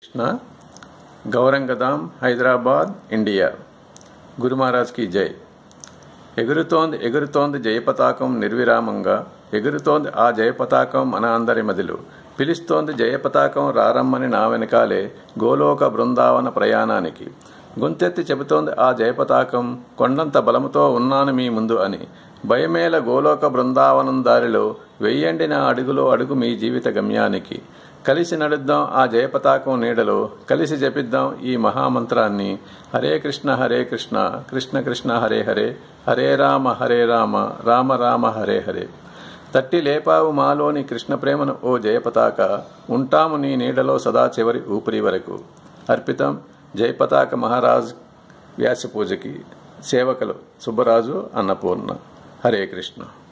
Krishna Gaurangadham Hyderabad India Guru మహారాజ్కి జై ఎగురుతోంది ఎగురుతోంది జయపతాకం నిర్విరామంగా ఎగురుతోంది ఆ జయపతాకం మన అందరి మదిలో పిలుస్తోంది జయపతాకం రారమ్మని నా వెనకాలే గోలోక బృందావన ప్రయాణానికి గొంతెత్తి చెబుతోంది ఆ జయపతాకం కొండంత బలముతో ఉన్నాను మీ ముందు అని భయమేల గోలోక బృందావనం దారిలో వెయ్యండి నా అడుగులో అడుగు మీ జీవిత గమ్యానికి కలిసి నడుద్దాం ఆ జయపతాకం నీడలో కలిసి జపిద్దాం ఈ మహామంత్రాన్ని హరే కృష్ణ హరే కృష్ణ కృష్ణ కృష్ణ హరే హరే హరే రామ హరే రామ రామ రామ హరే హరే తట్టి లేపావు మాలోని కృష్ణ ప్రేమను ఓ జయపతాక ఉంటాము నీ నీడలో సదా చివరి ఊపిరి వరకు అర్పితం జయపతాక మహారాజ్ వ్యాస పూజకి సేవకులు సుబ్బరాజు అన్నపూర్ణ హరే కృష్ణ